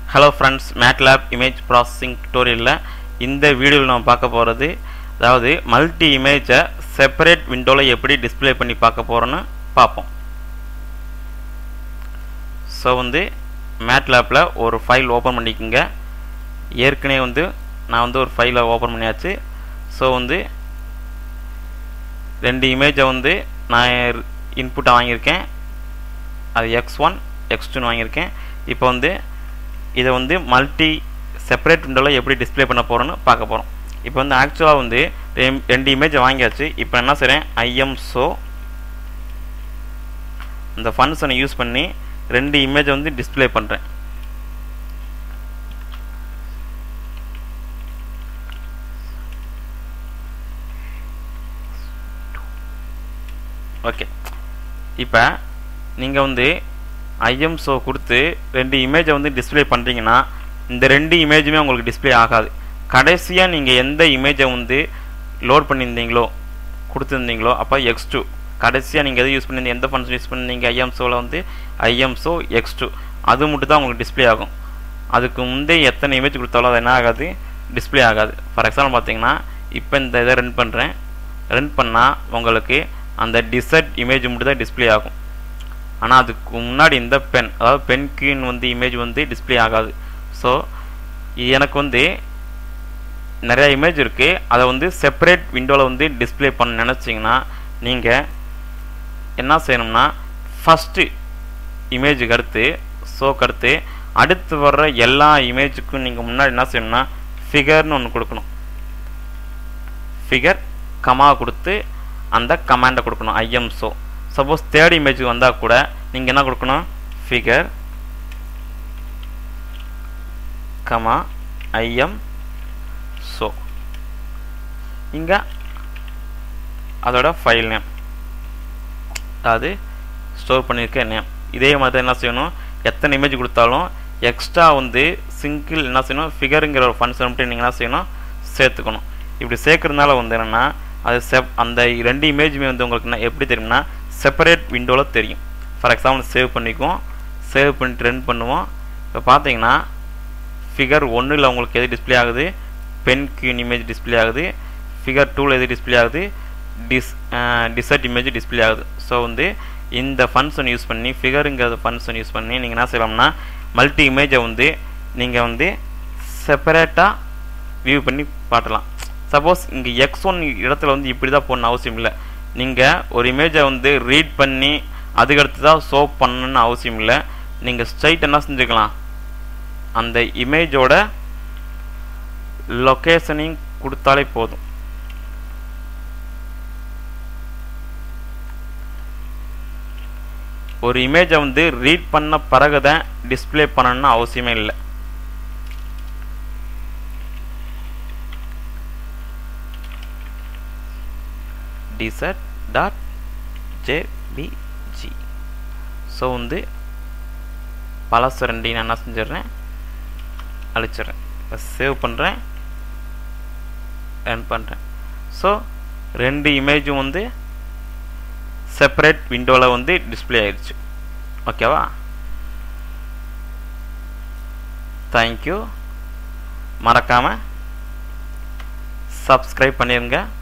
hello friends MATLAB image processing டியூட்டோரியலில் இந்த வீடியோவில் நம்ம பார்க்க போகிறது அதாவது மல்டி இமேஜை செப்பரேட் விண்டோவில் எப்படி டிஸ்ப்ளே பண்ணி பார்க்க போகிறோன்னு பார்ப்போம் ஸோ வந்து மேட்லேப்பில் ஒரு ஃபைல் ஓப்பன் பண்ணிக்கோங்க ஏற்கனவே வந்து நான் வந்து ஒரு ஃபைலை ஓப்பன் பண்ணியாச்சு ஸோ வந்து ரெண்டு இமேஜை வந்து நான் இன்புட்டாக வாங்கியிருக்கேன் அது எக்ஸ் ஒன் எக்ஸ் டூன்னு வாங்கியிருக்கேன் இப்போ வந்து இதை வந்து மல்டி செப்பரேட் விண்டோவில் எப்படி டிஸ்ப்ளே பண்ண போகிறோன்னு பார்க்க போகிறோம் இப்போ வந்து ஆக்சுவலாக வந்து ரெம்- ரெண்டு இமேஜை வாங்கியாச்சு இப்போ என்ன செய்கிறேன் ஐஎம் ஸோ அந்த ஃபங்க்ஷனை யூஸ் பண்ணி ரெண்டு இமேஜை வந்து டிஸ்ப்ளே பண்ணுறேன் ஓகே இப்போ நீங்கள் வந்து ஐஎம் ஷோ கொடுத்து ரெண்டு இமேஜை வந்து டிஸ்ப்ளே பண்ணுறீங்கன்னா இந்த ரெண்டு இமேஜுமே உங்களுக்கு டிஸ்ப்ளே ஆகாது கடைசியாக நீங்கள் எந்த இமேஜை வந்து லோட் பண்ணியிருந்தீங்களோ கொடுத்துருந்தீங்களோ அப்போ எக்ஸ் டூ கடைசியாக நீங்கள் எது யூஸ் பண்ணியிருந்தீங்க எந்த ஃபங்க்ஷன் யூஸ் பண்ணியிருந்தீங்க ஐஎம் ஷோவில் வந்து ஐஎம் ஷோ எக்ஸ் டூ அது மட்டும் தான் உங்களுக்கு டிஸ்ப்ளே ஆகும் அதுக்கு முந்தைய எத்தனை இமேஜ் கொடுத்தாலும் அது என்ன ஆகாது டிஸ்ப்ளே ஆகாது ஃபார் எக்ஸாம்பிள் பார்த்தீங்கன்னா இப்போ இந்த இதை ரன் பண்ணுறேன் ரன் பண்ணால் உங்களுக்கு அந்த டிசர்ட் இமேஜ் மட்டும் தான் டிஸ்ப்ளே ஆகும் ஆனால் அதுக்கு முன்னாடி இந்த பென் அதாவது பென் கீன் வந்து இமேஜ் வந்து டிஸ்ப்ளே ஆகாது ஸோ எனக்கு வந்து நிறைய இமேஜ் இருக்குது அதை வந்து செப்பரேட் விண்டோவில் வந்து டிஸ்ப்ளே பண்ண நினச்சிங்கன்னா நீங்கள் என்ன செய்யணும்னா ஃபஸ்ட்டு இமேஜுக்கு அடுத்து ஷோக்கு அடுத்து அடுத்து வர்ற எல்லா இமேஜுக்கும் நீங்கள் முன்னாடி என்ன செய்யணும்னா ஃபிகர்னு ஒன்று கொடுக்கணும் ஃபிகர் கமா கொடுத்து அந்த கமாண்டை கொடுக்கணும் I M show suppose third image வந்தால் கூட நீங்கள் என்ன கொடுக்கணும் ஃபிகர் கமா ஐஎம் ஷோ இங்கே அதோட ஃபைல் நேம் அதாவது ஸ்டோர் பண்ணியிருக்க நேம் இதே மாதிரி என்ன செய்யணும் எத்தனை இமேஜ் கொடுத்தாலும் எக்ஸ்ட்ரா வந்து சிங்கிள் என்ன செய்யணும் ஃபிகருங்கிற ஒரு ஃபங்க்ஷன் மட்டும் நீங்கள் என்ன செய்யணும் சேர்த்துக்கணும் இப்படி சேர்க்கறதுனால வந்து என்னென்னா அது செப் அந்த ரெண்டு இமேஜுமே வந்து உங்களுக்கு என்ன எப்படி தெரியும்னா செப்பரேட் விண்டோவில் தெரியும் ஃபார் எக்ஸாம்பிள் சேவ் பண்ணிக்குவோம் சேவ் பண்ணிட்டு ரன் பண்ணுவோம் இப்போ பார்த்தீங்கன்னா ஃபிகர் ஒன்றில் உங்களுக்கு எது டிஸ்ப்ளே ஆகுது பென் கியூன் இமேஜ் டிஸ்ப்ளே ஆகுது ஃபிகர் டூவில் எது டிஸ்ப்ளே ஆகுது டிஸ் டிசர்ட் இமேஜ் டிஸ்ப்ளே ஆகுது ஸோ வந்து இந்த ஃபங்க்ஷன் யூஸ் பண்ணி ஃபிகருங்கிற ஃபங்க்ஷன் யூஸ் பண்ணி நீங்கள் என்ன செய்யலாம்னா மல்டி இமேஜை வந்து நீங்கள் வந்து செப்பரேட்டாக வியூ பண்ணி பாட்டலாம் சப்போஸ் இங்கே எக்ஸ் ஒன் இடத்துல வந்து இப்படி தான் போடணும் அவசியம் இல்லை நீங்கள் ஒரு இமேஜை வந்து ரீட் பண்ணி அதுக்கடுத்து தான் ஷோ பண்ணணும்னு அவசியம் இல்லை நீங்கள் ஸ்ட்ரைட் என்ன செஞ்சுக்கலாம் அந்த இமேஜோட லொக்கேஷனையும் கொடுத்தாலே போதும் ஒரு இமேஜை வந்து ரீட் பண்ண பிறகு தான் டிஸ்ப்ளே பண்ணணும்னு அவசியமே இல்லை டிசட் டாட் ஜேபிஜி ஸோ வந்து பழசு ரெண்டையும் நான் என்ன செஞ்சிடுறேன் அழிச்சிடுறேன் இப்போ சேவ் பண்ணுறேன் ரன் பண்ணுறேன் ஸோ ரெண்டு இமேஜும் வந்து செப்பரேட் விண்டோவில் வந்து டிஸ்ப்ளே ஆயிடுச்சு ஓகேவா தேங்க்யூ மறக்காமல் சப்ஸ்கிரைப் பண்ணிடுங்க